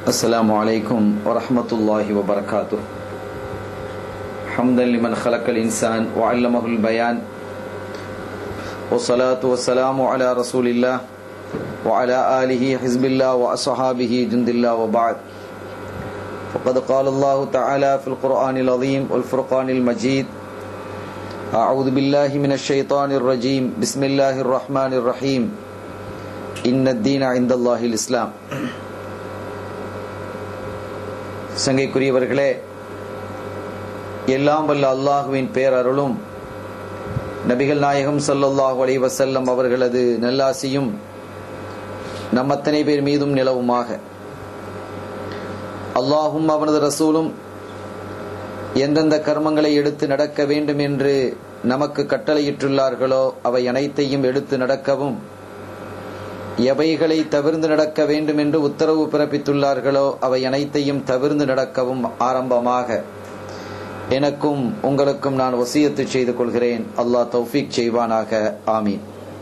السلام عليكم ورحمة الله وبركاته حمدا لمن خلق الإنسان وعلمه البيان والصلاة والسلام على رسول الله وعلى آله حزب الله وأصحابه جند الله وبعد فقد قال الله تعالى في القرآن العظيم والفرقان المجيد أعوذ بالله من الشيطان الرجيم بسم الله الرحمن الرحيم إن الدين عند الله الإسلام சங்கைக்குரியவர்களே எல்லாம் வல்ல அல்லாஹுவின் பேரருளும் நபிகள் நாயகம் ஸல்லல்லாஹு அலைஹி வஸல்லம் அவர்களது நல்லாசியும் நம் அத்தனை பேர் மீதும் நிலவுமாக அல்லாஹும் அவனது ரசூலும் எந்தெந்த கர்மங்களை எடுத்து நடக்க வேண்டும் என்று நமக்கு கட்டளையிட்டுள்ளார்களோ அவை அனைத்தையும் எடுத்து நடக்கவும் எவைகளை தவிர்ந்து நடக்க வேண்டும் என்று உத்தரவு பிறப்பித்துள்ளார்களோ அவை அனைத்தையும் தவிர்ந்து நடக்கவும் ஆரம்பமாக எனக்கும் உங்களுக்கும் நான் வசியத்து செய்து கொள்கிறேன் அல்லாஹ் தௌஃபீக் செய்வானாக ஆமீன்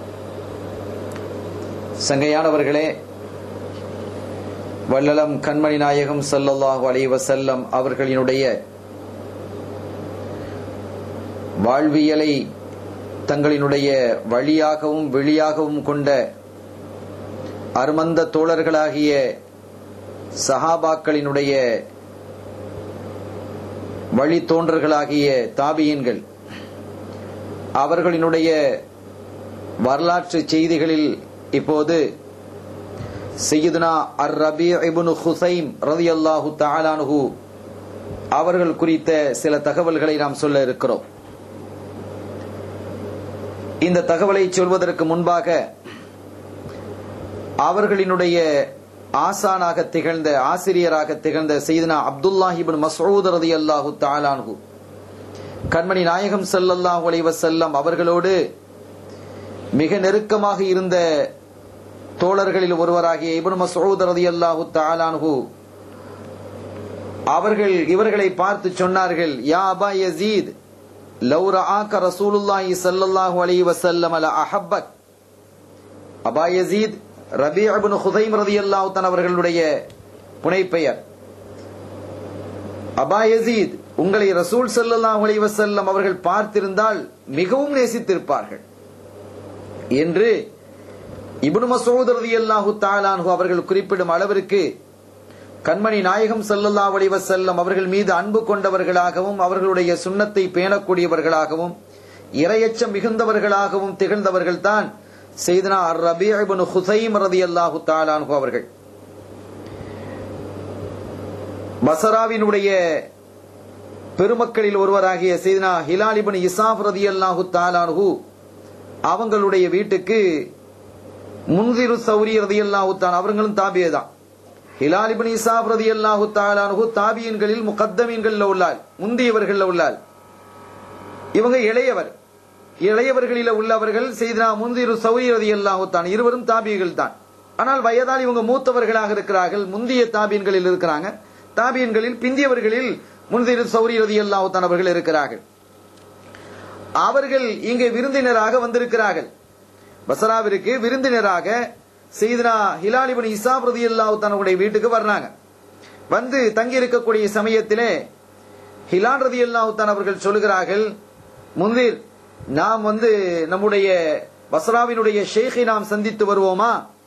சங்கையானவர்களே வள்ளலம் கண்மணி நாயகம் சல்லல்லாஹு அலைஹி வஸல்லம் அவர்களினுடைய வாழ்வியலை தங்களினுடைய வழியாகவும் வெளியாகவும் கொண்ட அருமந்த தோழர்களாகிய சஹாபாக்களினுடைய வழித்தோன்றர்களாகிய தாபியன்கள் அவர்களினுடைய வரலாற்று செய்திகளில் இப்போது செய்யுதுனா அர் ரபி இபுனு ஹுசைம் ரதி அல்லாஹு தாலானுஹு அவர்கள் குறித்த சில தகவல்களை நாம் சொல்ல இருக்கிறோம் இந்த தகவலை சொல்வதற்கு முன்பாக அவர்களினுடைய ஆசானாக திகழ்ந்த ஆசிரியராக திகழ்ந்த செய்தனா அப்துல்லாஹிபின் மசூத் ரதி அல்லாஹு தாலான்ஹு கண்மணி நாயகம் சல்லல்லாஹு அலைஹி வஸல்லம் அவர்களோடு மிக நெருக்கமாக இருந்த தோழர்களில் ஒருவராகிய இப்னு மசூத் ரதி அல்லாஹு தாலான்ஹு அவர்கள் இவர்களை பார்த்து சொன்னார்கள் யா அபா யசீத் லவ் ரஆக ரசூலுல்லாஹி ஸல்லல்லாஹு அலைஹி வஸல்லம் அல அஹப்பக் அபா யசீத் ரபி அபின் ஹுதைம் ரதி அல்லாஹான் அவர்களுடைய புனைப்பெயர் அபா யசீத் உங்களை ரசூல் சல்லாஹ் அலி வசல்லம் அவர்கள் பார்த்திருந்தால் மிகவும் நேசித்திருப்பார்கள் என்று இபுன் மசூத் ரதி அல்லாஹு தாலான்ஹு அவர்கள் குறிப்பிடும் அளவிற்கு கண்மணி நாயகம் சல்லல்லா அலி வசல்லம் அவர்கள் மீது அன்பு கொண்டவர்களாகவும் அவர்களுடைய சுண்ணத்தை பேணக்கூடியவர்களாகவும் இரையச்சம் மிகுந்தவர்களாகவும் திகழ்ந்தவர்கள் தான் செய்தனா ரபி இப்னு ஹுசைம் ரலியல்லாஹு தஆலா அன்ஹு அவர்கள் பசராவினுடைய பெருமக்களில் ஒருவராகிய செய்தனா ஹிலால் இப்னு இசாப் ரலியல்லாஹு தஆலா அன்ஹு அவங்களுடைய வீட்டுக்கு முன்திரு சௌரி ரலியல்லாஹு தஆலா அவர்களும் தாபியே தான் ஹிலால் இப்னு இசாப் ரலியல்லாஹு தஆலா அன்ஹு தாபியின்களில் முகத்தமீன்களில் உள்ளார் முந்தியவர்களில் உள்ளார் இவங்க இளையவர் இளையவர்களில உள்ளவர்கள் செய்தனா முந்திரு சௌரி ரதி அல்லாஹுத்தான் இருவரும் தாபியர்கள் தான் ஆனால் வயதால் இவங்க மூத்தவர்களாக இருக்கிறார்கள் முந்திய தாபியன்களில் இருக்கிறாங்க தாபியன்களில் பிந்தியவர்களில் முந்திரு சௌரி ரதி அல்லாஹுத்தான் அவர்கள் இருக்கிறார்கள் அவர்கள் இங்கே விருந்தினராக வந்திருக்கிறார்கள் பசராவிற்கு விருந்தினராக செய்தனா ஹிலாலிபன் இசாப் ரதி அல்லாஹுத்தான் வீட்டுக்கு வர்றாங்க வந்து தங்கி இருக்கக்கூடிய சமயத்திலே ஹிலான் ரதி அல்லாஹுத்தான் அவர்கள் சொல்லுகிறார்கள் முந்திர் நாம் வந்து நம்முடைய பசராவினுடைய ஷேഖை நாம் சந்தித்து வருவோமா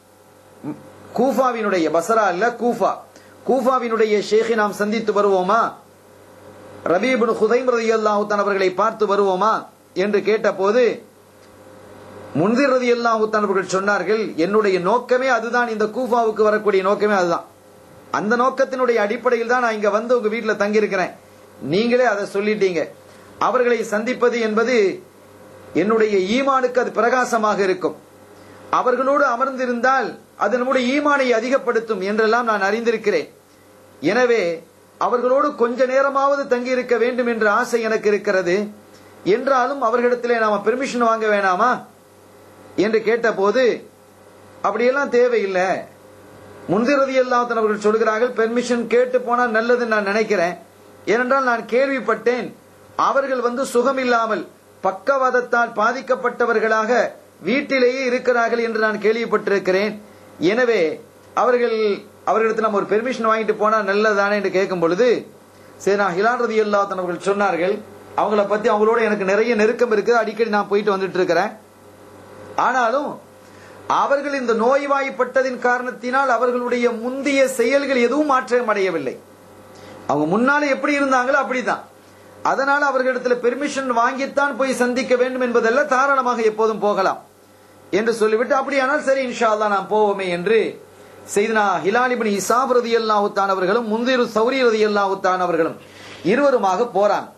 கூஃபாவினுடைய பசரா இல்ல கூஃபா கூஃபாவினுடைய ஷேഖை நாம் சந்தித்து வருவோமா ரபீபின் ஹுதைம் ரதி அல்லாஹுத்தான் அவர்களை பார்த்து வருவோமா என்று கேட்டபோது முன்திர் ரதி அல்லாஹுத்தான் அவர்கள் சொன்னார்கள் என்னுடைய நோக்கமே அதுதான் இந்த கூஃபாவுக்கு வரக்கூடிய நோக்கமே அதுதான் அந்த நோக்கத்தினுடைய அடிப்படையில் தான் நான் இங்க வந்து உங்க வீட்டுல தங்கியிருக்கிறேன் நீங்களே அதை சொல்லிட்டீங்க அவர்களை சந்திப்பது என்பது என்னுடைய ஈமானுக்கு அது பிரகாசமாக இருக்கும் அவர்களோடு அமர்ந்திருந்தால் அது நம்முடைய ஈமானை அதிகப்படுத்தும் என்றெல்லாம் நான் அறிந்திருக்கிறேன் எனவே அவர்களோடு கொஞ்ச நேரமாவது தங்கி இருக்க வேண்டும் என்ற ஆசை எனக்கு இருக்கிறது என்றாலும் அவர்களிடத்திலே நாம பெர்மிஷன் வாங்க வேணாமா என்று கேட்டபோது அப்படியெல்லாம் தேவையில்லை முன்திரதி எல்லாம் அவர்கள் சொல்கிறார்கள் பெர்மிஷன் கேட்டு போனால் நல்லதுன்னு நான் நினைக்கிறேன் ஏனென்றால் நான் கேள்விப்பட்டேன் அவர்கள் வந்து சுகமில்லாமல் பக்கவாதத்தால் பாதிக்கப்பட்டவர்களாக வீட்டிலேயே இருக்கிறார்கள் என்று நான் கேள்விப்பட்டிருக்கிறேன் எனவே அவர்கள் அவர்களிடத்தில் நம்ம ஒரு பெர்மிஷன் வாங்கிட்டு போனா நல்லதானே என்று கேட்கும் பொழுது சரி நான் ஹிலான் ரதி அவர்கள் சொன்னார்கள் அவங்கள பத்தி அவங்களோட எனக்கு நிறைய நெருக்கம் இருக்குது அடிக்கடி நான் போயிட்டு வந்துட்டு இருக்கிறேன் ஆனாலும் அவர்கள் இந்த நோய்வாய்ப்பட்டதின் காரணத்தினால் அவர்களுடைய முந்தைய செயல்கள் எதுவும் மாற்றம் அடையவில்லை அவங்க முன்னால எப்படி இருந்தாங்களோ அப்படிதான் அதனால அவர்களிடத்தில் பெர்மிஷன் வாங்கித்தான் போய் சந்திக்க வேண்டும் என்பதல்ல தாராளமாக எப்போதும் போகலாம் என்று சொல்லிவிட்டு அப்படியானால் சரி இன்ஷா அல்லாஹ் நாம் போவோமே என்று செய்தனா ஹிலாலிபின் இசாப் ரதி அல்லாஹுத்தான் அவர்களும் முந்திரு சௌரி ரதி அல்லாஹுத்தான் அவர்களும் இருவருமாக போறாங்க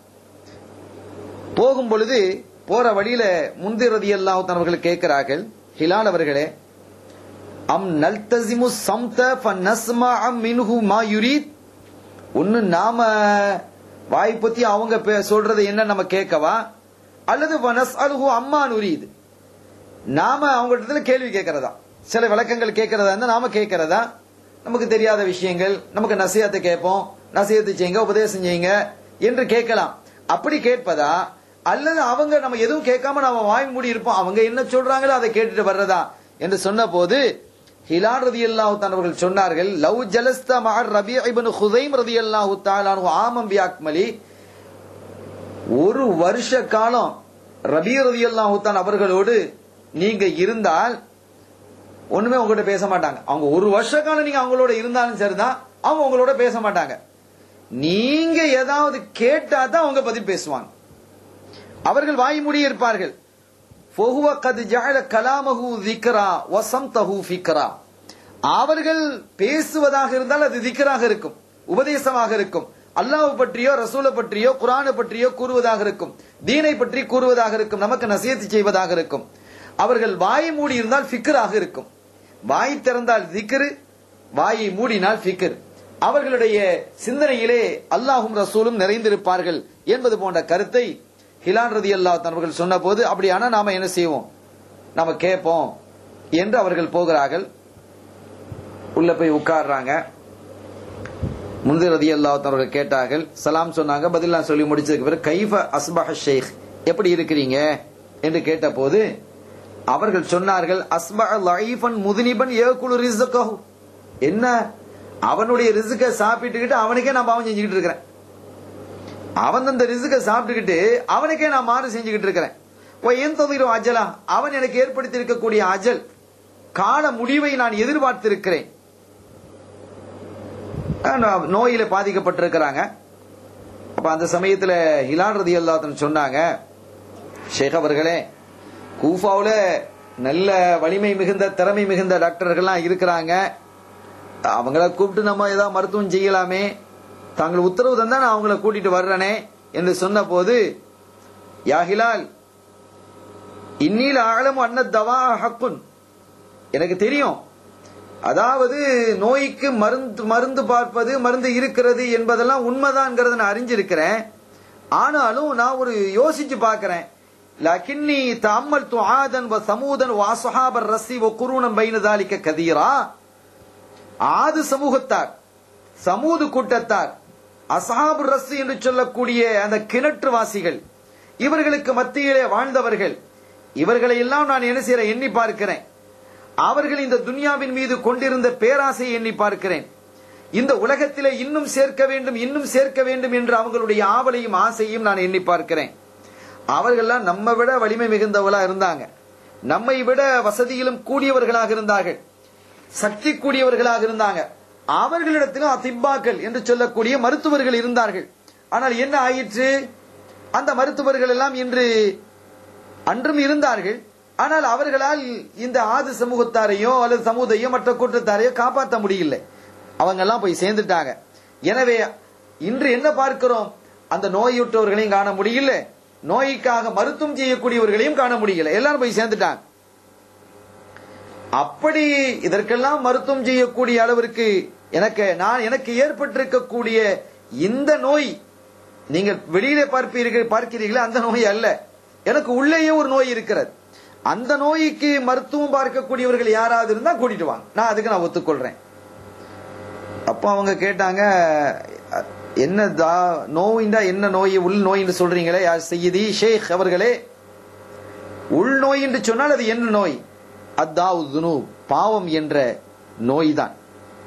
போகும் பொழுது போற வழியில முந்திர் ரதி அல்லாஹுத்தான் அவர்கள் கேட்கிறார்கள் ஹிலால் அவர்களே அம் நல்தசிமு சம்த ஃபநஸ்மா மின்ஹு மா யுரீத் ஒன்னு நாம வாய் பத்தி அவங்க பே- சொல்றது என்ன நம்ம கேட்கவா அல்லது வனஸ் அலுகு அம்மா நுரீது நாம அவங்க இடத்துல கேள்வி கேட்கறதா சில விளக்கங்கள் கேட்கறதா இருந்தா நாம கேட்கறதா நமக்கு தெரியாத விஷயங்கள் நமக்கு நசியத்தை கேட்போம் நசியத்தை செய்யுங்க உபதேசம் செய்யுங்க என்று கேட்கலாம் அப்படி கேட்பதா அல்லது அவங்க நம்ம எதுவும் கேட்காம நம்ம வாய் மூடி இருப்போம் அவங்க என்ன சொல்றாங்களோ அதை கேட்டுட்டு வர்றதா என்று சொன்ன போது ஹிலான் ரதி அவர்கள் சொன்னார்கள் லவ் ஜலஸ்த மகர் ரபி இப்னு ஹுதைம் ரதி அல்லாஹு தாலானு ஆமம் பி அக்மலி ஒரு வருஷ காலம் ரபி ரதி அல்லாஹுத்தான் அவர்களோடு நீங்க இருந்தால் ஒண்ணுமே உங்ககிட்ட பேச மாட்டாங்க அவங்க ஒரு வருஷ காலம் நீங்க அவங்களோட இருந்தாலும் சரிதான் அவங்க உங்களோட பேச மாட்டாங்க நீங்க ஏதாவது கேட்டா தான் அவங்க பதில் பேசுவாங்க அவர்கள் வாய் மூடி இருப்பார்கள் ஃபொஹுவ கது ஜஅல கலாமஹு திக்ரா வசம்தஹு ஃபிக்ரா அவர்கள் பேசுவதாக இருந்தால் அது திக்ராக இருக்கும் உபதேசமாக இருக்கும் அல்லாஹ் பற்றியோ ரசூலை பற்றியோ குரானை பற்றியோ கூறுவதாக இருக்கும் தீனை பற்றி கூறுவதாக இருக்கும் நமக்கு நசியத்து செய்வதாக இருக்கும் அவர்கள் வாய் மூடி இருந்தால் ஃபிக்ராக இருக்கும் வாய் திறந்தால் திக்ரு வாயை மூடினால் ஃபிக்ர் அவர்களுடைய சிந்தனையிலே அல்லாஹும் ரசூலும் நிறைந்திருப்பார்கள் என்பது போன்ற கருத்தை ஹிலான் ரதி அல்லா அவர்கள் சொன்ன போது அப்படியானா நாம என்ன செய்வோம் நாம கேட்போம் என்று அவர்கள் போகிறார்கள் உள்ள போய் உட்கார்றாங்க முந்திர ரதி அல்லா அவர்கள் கேட்டார்கள் சலாம் சொன்னாங்க பதிலாம் சொல்லி முடிச்சதுக்கு பிறகு கைஃப அஸ்பஹ ஷேக் எப்படி இருக்கிறீங்க என்று கேட்டபோது அவர்கள் சொன்னார்கள் அஸ்பஹ லைஃபன் முதுனிபன் ஏகுலு ரிஸ்கஹு என்ன அவனுடைய ரிஸ்க சாப்பிட்டுக்கிட்டு அவனுக்கே நான் பாவம் செஞ்சுக்கிட்டு இருக்கிறேன் அவன் அந்த ரிசுக்க சாப்பிட்டுக்கிட்டு அவனுக்கே நான் மாறு செஞ்சுக்கிட்டு இருக்கிறேன் ஓ என் தொகையிலும் அஜலா அவன் எனக்கு ஏற்படுத்தி இருக்கக்கூடிய அஜல் கால முடிவை நான் எதிர்பார்த்திருக்கிறேன் ஆஹ் நோயில பாதிக்கப்பட்டிருக்கிறாங்க அப்ப அந்த சமயத்துல ஹிலான் ரதி அல்லாத்தன் சொன்னாங்க ஷேக் அவர்களே கூஃபாவுல நல்ல வலிமை மிகுந்த திறமை மிகுந்த டாக்டர்கள்லாம் இருக்கிறாங்க அவங்கள கூப்பிட்டு நம்ம ஏதாவது மருத்துவம் செய்யலாமே தாங்கள் உத்தரவு தந்தா நான் அவங்கள கூட்டிட்டு வர்றனே என்று சொன்ன போது யாஹிலால் இன்னில் ஆழம் அன்ன தவா ஹக்குன் எனக்கு தெரியும் அதாவது நோய்க்கு மருந்து மருந்து பார்ப்பது மருந்து இருக்கிறது என்பதெல்லாம் உண்மைதான்ங்கிறத நான் அறிஞ்சிருக்கிறேன் ஆனாலும் நான் ஒரு யோசிச்சு பார்க்கிறேன் லக்கின்னி தம்மல் து ஆதன் வ சமூதன் வ அஸ்ஹாபர் ரஸ்ஸி வ குருணம் பைன தாலிக்க கதீரா ஆது சமூகத்தார் சமூது கூட்டத்தார் அசாபு ரஸ் என்று சொல்லக்கூடிய அந்த கிணற்றுவாசிகள் இவர்களுக்கு மத்தியிலே வாழ்ந்தவர்கள் இவர்களை எல்லாம் நான் என்ன செய்யறேன் எண்ணி பார்க்கிறேன் அவர்கள் இந்த துனியாவின் மீது கொண்டிருந்த பேராசையை எண்ணி பார்க்கிறேன் இந்த உலகத்திலே இன்னும் சேர்க்க வேண்டும் இன்னும் சேர்க்க வேண்டும் என்று அவங்களுடைய ஆவலையும் ஆசையும் நான் எண்ணி பார்க்கிறேன் அவர்கள்லாம் நம்ம விட வலிமை மிகுந்தவர்களா இருந்தாங்க நம்மை விட வசதியிலும் கூடியவர்களாக இருந்தார்கள் சக்தி கூடியவர்களாக இருந்தாங்க அவர்களிடத்திலும் அதிப்பாக்கள் என்று சொல்லக்கூடிய மருத்துவர்கள் இருந்தார்கள் ஆனால் என்ன ஆயிற்று அந்த மருத்துவர்கள் எல்லாம் இன்று அன்றும் இருந்தார்கள் ஆனால் அவர்களால் இந்த ஆது சமூகத்தாரையோ அல்லது சமூகத்தையோ மற்ற கூட்டத்தாரையோ காப்பாற்ற முடியல அவங்க எல்லாம் போய் சேர்ந்துட்டாங்க எனவே இன்று என்ன பார்க்கிறோம் அந்த நோயுற்றவர்களையும் காண முடியல நோய்க்காக மருத்துவம் செய்யக்கூடியவர்களையும் காண முடியல எல்லாரும் போய் சேர்ந்துட்டாங்க அப்படி இதற்கெல்லாம் மருத்துவம் செய்யக்கூடிய அளவிற்கு எனக்கு நான் எனக்கு ஏற்பட்டிருக்கக்கூடிய இந்த நோய் நீங்கள் வெளியிலே பார்ப்பீர்கள் பார்க்கிறீர்களே அந்த நோய் அல்ல எனக்கு உள்ளேயே ஒரு நோய் இருக்கிறது அந்த நோய்க்கு மருத்துவம் பார்க்கக்கூடியவர்கள் யாராவது இருந்தா கூட்டிட்டு வாங்க நான் அதுக்கு நான் ஒத்துக்கொள்றேன் அப்போ அவங்க கேட்டாங்க என்ன தா நோயின்டா என்ன நோய் உள் நோயின்னு சொல்றீங்களே யார் செய்தி ஷேக் அவர்களே உள் நோய் என்று சொன்னால் அது என்ன நோய் அத்தாவு துனு பாவம் என்ற நோய்தான்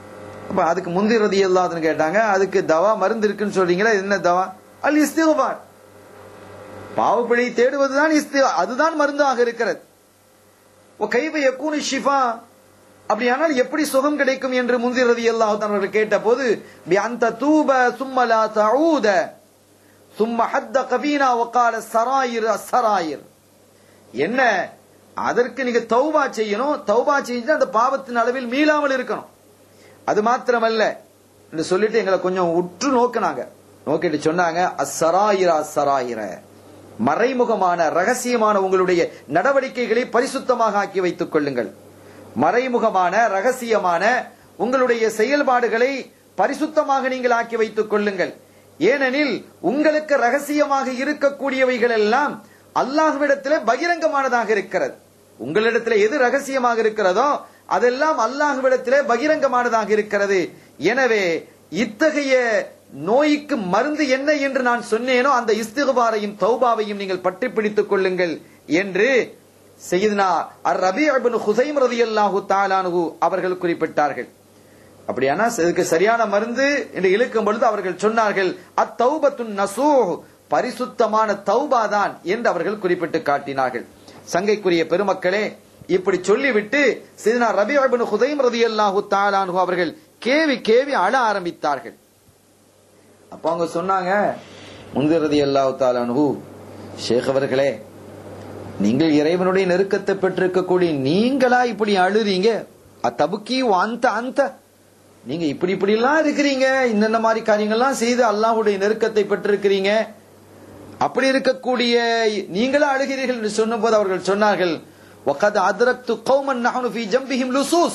அப்ப அதுக்கு முந்தி ரதி எல்லாத்துன்னு கேட்டாங்க அதுக்கு தவா மருந்து இருக்குன்னு சொல்றீங்களா இது என்ன தவா அல் இஸ்திகுபார் பாவப்பிழை தேடுவதுதான் இஸ்தி அதுதான் மருந்தாக இருக்கிறது ஓ கைவ யக்கூனு ஷிஃபா அப்படியானால் எப்படி சுகம் கிடைக்கும் என்று முந்தி ரதி அல்லாஹ் அவர்கள் கேட்ட போது அந்த தூப சும்மலா தஊத சும்ம ஹத்த கபீனா வக்கால சராயிர் அசராயிர் என்ன அதற்கு நீங்க தௌபா செய்யணும் தௌபா செஞ்சு அந்த பாவத்தின் அளவில் மீளாமல் இருக்கணும் அது மாத்திரமல்ல என்று சொல்லிட்டு எங்களை கொஞ்சம் உற்று நோக்கினாங்க நோக்கிட்டு சொன்னாங்க அசராயிர அசராயிர மறைமுகமான ரகசியமான உங்களுடைய நடவடிக்கைகளை பரிசுத்தமாக ஆக்கி வைத்துக் கொள்ளுங்கள் மறைமுகமான ரகசியமான உங்களுடைய செயல்பாடுகளை பரிசுத்தமாக நீங்கள் ஆக்கி வைத்துக் கொள்ளுங்கள் ஏனெனில் உங்களுக்கு ரகசியமாக இருக்கக்கூடியவைகள் எல்லாம் அல்லாஹ்விடத்திலே பகிரங்கமானதாக இருக்கிறது உங்களிடத்திலே எது ரகசியமாக இருக்கிறதோ அதெல்லாம் அல்லாஹ்விடத்திலே பகிரங்கமானதாக இருக்கிறது எனவே இத்தகைய நோய்க்கு மருந்து என்ன என்று நான் சொன்னேனோ அந்த இஸ்திகுபாரையும் தௌபாவையும் நீங்கள் பற்றி பிடித்துக் கொள்ளுங்கள் என்று செய்தனா அர் ரபி அபின் ஹுசைம் ரதி அல்லாஹு தாலானு அவர்கள் குறிப்பிட்டார்கள் அப்படியானா இதுக்கு சரியான மருந்து என்று இழுக்கும் பொழுது அவர்கள் சொன்னார்கள் அத்தௌபத்துன் நசூ பரிசுத்தமான தௌபா தான் என்று அவர்கள் குறிப்பிட்டு காட்டினார்கள் சங்கைக்குரிய பெருமக்களே இப்படி சொல்லிவிட்டு சிதனா ரபி அபின் ஹுதைம் ரதி அல்லாஹு தாலானு அவர்கள் கேவி கேவி அழ ஆரம்பித்தார்கள் அப்ப அவங்க சொன்னாங்க முந்திரதி அல்லாஹு தாலானு ஷேக் அவர்களே நீங்கள் இறைவனுடைய நெருக்கத்தை பெற்றிருக்கக்கூடிய நீங்களா இப்படி அழுறீங்க அத்தபுக்கி அந்த அந்த நீங்க இப்படி இப்படி எல்லாம் இருக்கிறீங்க இந்த மாதிரி காரியங்கள்லாம் செய்து அல்லாஹுடைய நெருக்கத்தை பெற்றிருக்கிறீங்க அப்படி இருக்கக்கூடிய நீங்களா அழுகிறீர்கள் என்று சொன்னபோது அவர்கள் சொன்னார்கள் وَقَدْ أَدْرَكْتُ قَوْمًا نَحْنُ فِي جَنبِهِمْ لُصُوص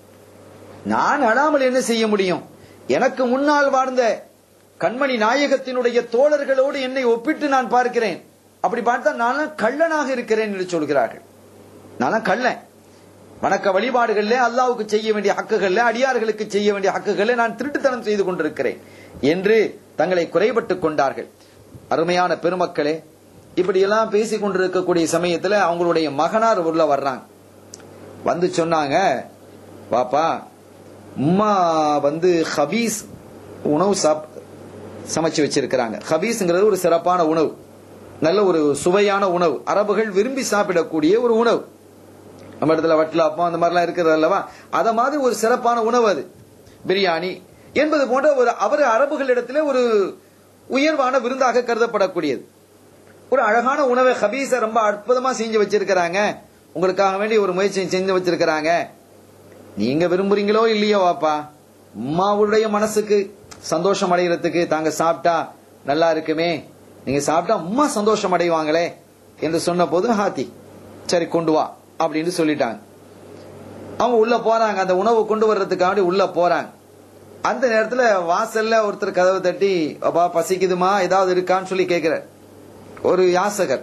நான் அழாமல் என்ன செய்ய முடியும் எனக்கு முன்னால் வாழ்ந்த கண்மணி நாயகத்தினுடைய தோழர்களோடு என்னை ஒப்பிட்டு நான் பார்க்கிறேன் அப்படி பார்த்தா நானும் கள்ளனாக இருக்கிறேன் என்று சொல்கிறார்கள் நானும் கள்ளன் வணக்க வழிபாடுகள்ல அல்லாவுக்கு செய்ய வேண்டிய ஹக்குகள்ல அடியார்களுக்கு செய்ய வேண்டிய ஹக்குகள்ல நான் திருட்டுத்தனம் செய்து கொண்டிருக்கிறேன் என்று தங்களை குறைபட்டுக் கொண்டார்கள் அருமையான பெருமக்களே இப்படி எல்லாம் பேசிக் கொண்டிருக்கக்கூடிய சமயத்துல அவங்களுடைய மகனார் உள்ள வர்றாங்க வந்து சொன்னாங்க பாப்பா உம்மா வந்து ஹபீஸ் உணவு சாப் சமைச்சு வச்சிருக்கிறாங்க ஹபீஸ்ங்கிறது ஒரு சிறப்பான உணவு நல்ல ஒரு சுவையான உணவு அரபுகள் விரும்பி சாப்பிடக்கூடிய ஒரு உணவு நம்ம இடத்துல வட்டலாப்பம் அந்த மாதிரிலாம் இருக்கிறது அல்லவா அத மாதிரி ஒரு சிறப்பான உணவு அது பிரியாணி என்பது போன்ற ஒரு அவர் அரபுகளிடத்திலே ஒரு உயர்வான விருந்தாக கருதப்படக்கூடியது ஒரு அழகான உணவை ஹபீஸ ரொம்ப அற்புதமா செஞ்சு வச்சிருக்கிறாங்க உங்களுக்காக வேண்டி ஒரு முயற்சி செஞ்சு வச்சிருக்கிறாங்க நீங்க விரும்புறீங்களோ இல்லையோ வாப்பா அம்மாவுடைய மனசுக்கு சந்தோஷம் அடைகிறதுக்கு தாங்க சாப்பிட்டா நல்லா இருக்குமே நீங்க சாப்பிட்டா அம்மா சந்தோஷம் அடைவாங்களே என்று சொன்ன போது ஹாத்தி சரி கொண்டு வா அப்படின்னு சொல்லிட்டாங்க அவங்க உள்ள போறாங்க அந்த உணவு கொண்டு வர்றதுக்காண்டி உள்ள போறாங்க அந்த நேரத்துல வாசல்ல ஒருத்தர் கதவை தட்டி அப்பா பசிக்குதுமா ஏதாவது இருக்கான்னு சொல்லி கேக்குறார் ஒரு யாசகர்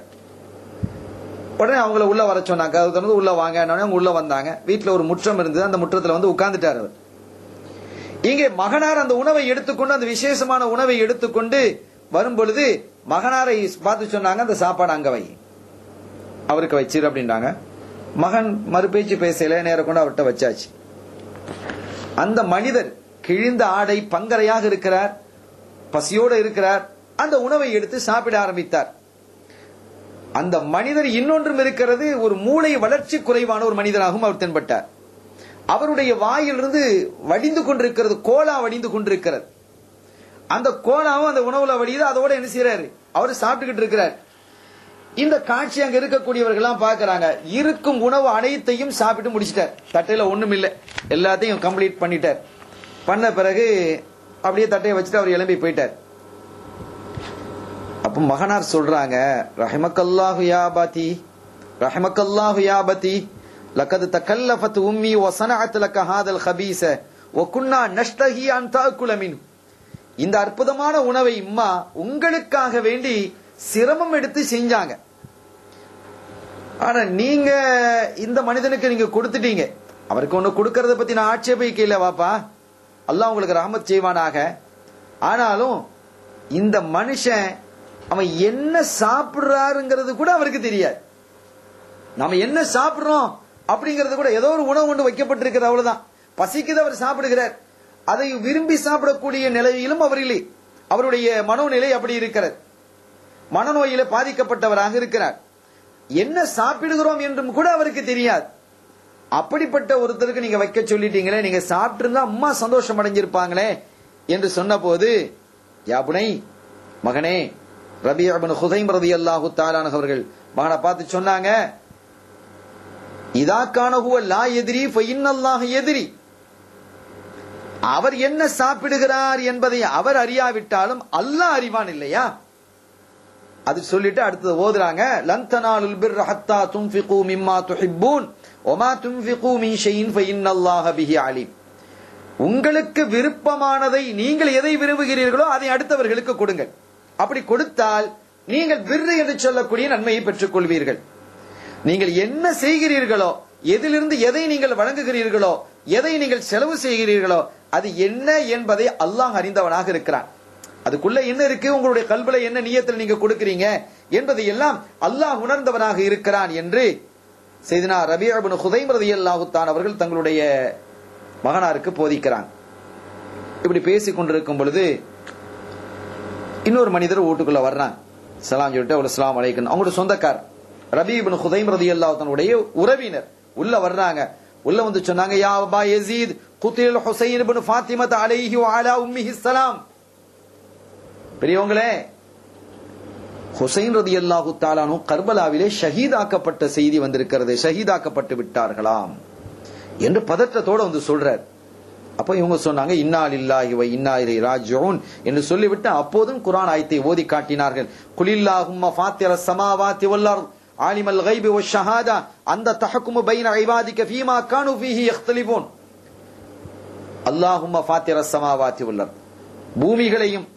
உடனே அவங்கள உள்ள வர சொன்னாங்க கதவு திறந்து உள்ள வாங்க அவங்க உள்ள வந்தாங்க வீட்டுல ஒரு முற்றம் இருந்தது அந்த முற்றத்துல வந்து உட்கார்ந்துட்டார் அவர் இங்கே மகனார் அந்த உணவை எடுத்துக்கொண்டு அந்த விசேஷமான உணவை எடுத்துக்கொண்டு வரும் பொழுது மகனாரை பார்த்து சொன்னாங்க அந்த சாப்பாடு அங்க வை அவருக்கு வச்சிரு அப்படின்றாங்க மகன் மறுபேச்சு பேசல நேர கொண்டு அவர்கிட்ட வச்சாச்சு அந்த மனிதர் கிழிந்த ஆடை பங்கரையாக இருக்கிறார் பசியோடு இருக்கிறார் அந்த உணவை எடுத்து சாப்பிட ஆரம்பித்தார் அந்த மனிதர் இன்னொன்றும் இருக்கிறது ஒரு மூளை வளர்ச்சி குறைவான ஒரு மனிதராகவும் அவர் தென்பட்டார் அவருடைய வாயிலிருந்து வடிந்து கொண்டிருக்கிறது கோலா வடிந்து கொண்டிருக்கிறது அந்த கோலாவும் அந்த உணவுல வடியுது அதோட என்ன செய்யறாரு அவர் சாப்பிட்டுக்கிட்டு இருக்கிறார் இந்த காட்சி அங்க இருக்கக்கூடியவர்கள்லாம் பாக்குறாங்க இருக்கும் உணவு அனைத்தையும் சாப்பிட்டு முடிச்சிட்டார் தட்டையில ஒண்ணும் இல்ல எல்லாத்தையும் கம்ப்ளீட் பண்ணிட்டார் பண்ண பிறகு அப்படியே தட்டையை வச்சுட்டு அவர் எழும்பி போயிட்டார் அப்ப மகனார் சொல்றாங்க ரஹமக்கல்லாஹு யாபாதி ரஹமக்கல்லாஹு யாபதி லக்கது தக்கல்லஃபத் உம்மி வசனஅத் லக்க ஹாதல் ஹபீஸ வகுன்னா நஷ்டஹி அன் தாக்குல மின் இந்த அற்புதமான உணவை இம்மா உங்களுக்காக வேண்டி சிரமம் எடுத்து செஞ்சாங்க ஆனா நீங்க இந்த மனிதனுக்கு நீங்க கொடுத்துட்டீங்க அவருக்கு ஒண்ணு கொடுக்கறத பத்தி நான் ஆட்சேபிக்க இல்ல வாப்பா அல்லாஹ் உங்களுக்கு ரஹமத் செய்வானாக ஆனாலும் இந்த மனுஷன் அவன் என்ன சாப்பிடுறாருங்கிறது கூட அவருக்கு தெரியாது நாம என்ன சாப்பிடுறோம் அப்படிங்கறது கூட ஏதோ ஒரு உணவு ஒன்று வைக்கப்பட்டிருக்கிறது அவ்வளவுதான் பசிக்குது அவர் சாப்பிடுகிறார் அதை விரும்பி சாப்பிடக்கூடிய நிலையிலும் அவர் இல்லை அவருடைய மனோநிலை அப்படி இருக்கிறது மனநோயில பாதிக்கப்பட்டவராக இருக்கிறார் என்ன சாப்பிடுகிறோம் என்றும் கூட அவருக்கு தெரியாது அப்படிப்பட்ட ஒருத்தருக்கு நீங்க வைக்க சொல்லிட்டீங்களே நீங்க சாப்பிட்டு இருந்தா அம்மா சந்தோஷம் அடைஞ்சிருப்பாங்களே என்று சொன்ன போது யாபுனை மகனே ரபி அபன் ஹுதைம் ரதி அல்லாஹு தாலான அவர்கள் மகனை பார்த்து சொன்னாங்க இதாக்கான ஹுவ லா எதிரி ஃபைன்னல்லாஹ் எதிரி அவர் என்ன சாப்பிடுகிறார் என்பதை அவர் அறியாவிட்டாலும் அல்லாஹ் அறிவான் இல்லையா அது சொல்லிட்டு அடுத்தது ஓதுறாங்க லந்தனாலுல் பிர் ஹத்தா துன்ஃபிகு மிம்மா துஹிப்பூன் ஒமா துன்ஃபிகு மின் ஷைஇன் ஃபைன்னல்லாஹ பிஹி அலீம் உங்களுக்கு விருப்பமானதை நீங்கள் எதை விரும்புகிறீர்களோ அதை அடுத்தவர்களுக்கு கொடுங்கள் அப்படி கொடுத்தால் நீங்கள் விரு என்று சொல்லக்கூடிய நன்மையை பெற்றுக் கொள்வீர்கள் நீங்கள் என்ன செய்கிறீர்களோ எதிலிருந்து எதை நீங்கள் வழங்குகிறீர்களோ எதை நீங்கள் செலவு செய்கிறீர்களோ அது என்ன என்பதை அல்லாஹ் அறிந்தவனாக இருக்கிறான் அதுக்குள்ள என்ன இருக்கு உங்களுடைய கல்வில என்ன நியத்தில் நீங்க கொடுக்கிறீங்க என்பதை எல்லாம் அல்லாஹ் உணர்ந்தவனாக இருக்கிறான் என்று செய்தினா ரபியபின் ஹுதைம் ரதியல்லாஹுத்தான் அவர்கள் தங்களுடைய மகனாருக்கு போதிக்கிறாங்க இப்படி பேசிக் கொண்டிருக்கும் பொழுது இன்னொரு மனிதர் வீட்டுக்குள்ள வர்றாங்க சலாம் சொல்லிட்டு அவர் சலாம் அலைக்கணும் அவங்களோட சொந்தக்கார் ரபீபின் ஹுதைம் ரதி அல்லாஹனுடைய உறவினர் உள்ள வர்றாங்க உள்ள வந்து சொன்னாங்க யா அபா யசீத் குத்தில் ஹுசைன் இப்னு ஃபாத்திமத் அலைஹி வ அலா உம்மிஹி ஸலாம் பெரியவங்களே ஹுசைன் ரதி அல்லாஹு தாலானு கர்பலாவிலே ஷஹீதாக்கப்பட்ட செய்தி வந்திருக்கிறது ஷஹீதாக்கப்பட்டு விட்டார்களாம் என்று பதற்றத்தோட வந்து சொல்றார் அப்ப இவங்க சொன்னாங்க இன்னா லில்லாஹி வ இன்னா இலைஹி ராஜிஊன் என்று சொல்லிவிட்டு அப்போதும் குர்ஆன் ஆயத்தை ஓதி காட்டினார்கள் குலில்லாஹும்ம ஃபாத்திர ஸமாவாதி வல் அர்த் ஆலிமல் கைபி வ ஷஹாதா அந்த தஹக்குமு பைன இபாதிக ஃபீமா கானு ஃபீஹி யக்தலிபூன் அல்லாஹும்ம ஃபாத்திர ஸமாவாதி வல் அர்த் பூமிகளையும்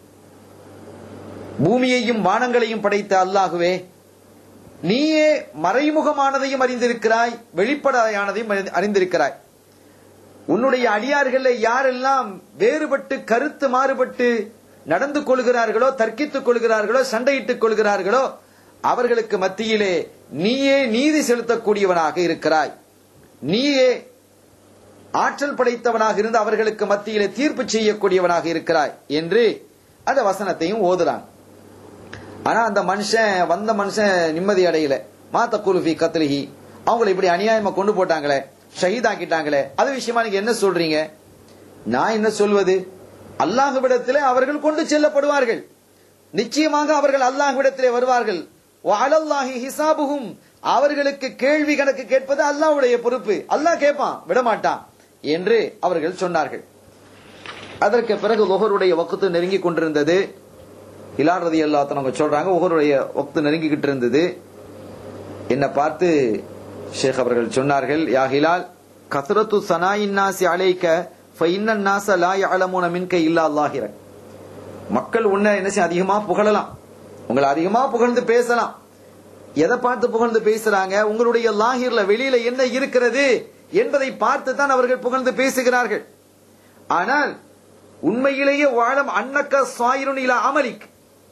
பூமியையும் வானங்களையும் படைத்த அல்லாஹுவே நீயே மறைமுகமானதையும் அறிந்திருக்கிறாய் வெளிப்படையானதையும் அறிந்து- அறிந்திருக்கிறாய் உன்னுடைய அடியார்கள் யாரெல்லாம் வேறுபட்டு கருத்து மாறுபட்டு நடந்து கொள்கிறார்களோ தர்க்கித்துக் கொள்கிறார்களோ சண்டையிட்டுக் கொள்கிறார்களோ அவர்களுக்கு மத்தியிலே நீயே நீதி செலுத்தக்கூடியவனாக இருக்கிறாய் நீயே ஆற்றல் படைத்தவனாக இருந்து அவர்களுக்கு மத்தியிலே தீர்ப்பு செய்யக்கூடியவனாக இருக்கிறாய் என்று அந்த வசனத்தையும் ஓதுறான் ஆனா அந்த மனுஷன் வந்த மனுஷன் நிம்மதி அடையல மாத்த குலுஃபி கத்லிஹி அவங்களை இப்படி அநியாயமா கொண்டு போட்டாங்களே ஷஹீதாக்கிட்டாங்களே அது விஷயமா நீங்க என்ன சொல்றீங்க நான் என்ன சொல்வது அல்லாஹ்விடத்திலே அவர்கள் கொண்டு செல்லப்படுவார்கள் நிச்சயமாக அவர்கள் அல்லாஹ்விடத்திலே வருவார்கள் அலல்லாஹி ஹிசாபுகும் அவர்களுக்கு கேள்வி கணக்கு கேட்பது அல்லாஹ்வுடைய பொறுப்பு அல்லாஹ் கேட்பான் விடமாட்டான் என்று அவர்கள் சொன்னார்கள் அதற்கு பிறகு ஒஹருடைய வக்குத்து நெருங்கி கொண்டிருந்தது ஹிலால் ரதி அவங்க சொல்றாங்க ஒவ்வொருடைய வக்து நெருங்கிக்கிட்டு இருந்தது என்ன பார்த்து ஷேக் அவர்கள் சொன்னார்கள் யா ஹிலால் கசரத்து சனாயின் நாசி அலைக்க ஃபைன்னன் நாச லா யஅலமுன மின்க இல்லா அல்லாஹிரக் மக்கள் உன்னை என்ன செய்ய அதிகமா புகழலாம் உங்களை அதிகமா புகழ்ந்து பேசலாம் எதை பார்த்து புகழ்ந்து பேசுறாங்க உங்களுடைய லாஹிர்ல வெளியில என்ன இருக்கிறது என்பதை பார்த்து தான் அவர்கள் புகழ்ந்து பேசுகிறார்கள் ஆனால் உண்மையிலேயே வாழம் அன்னக்க சாயிருன் இலா அமலிக்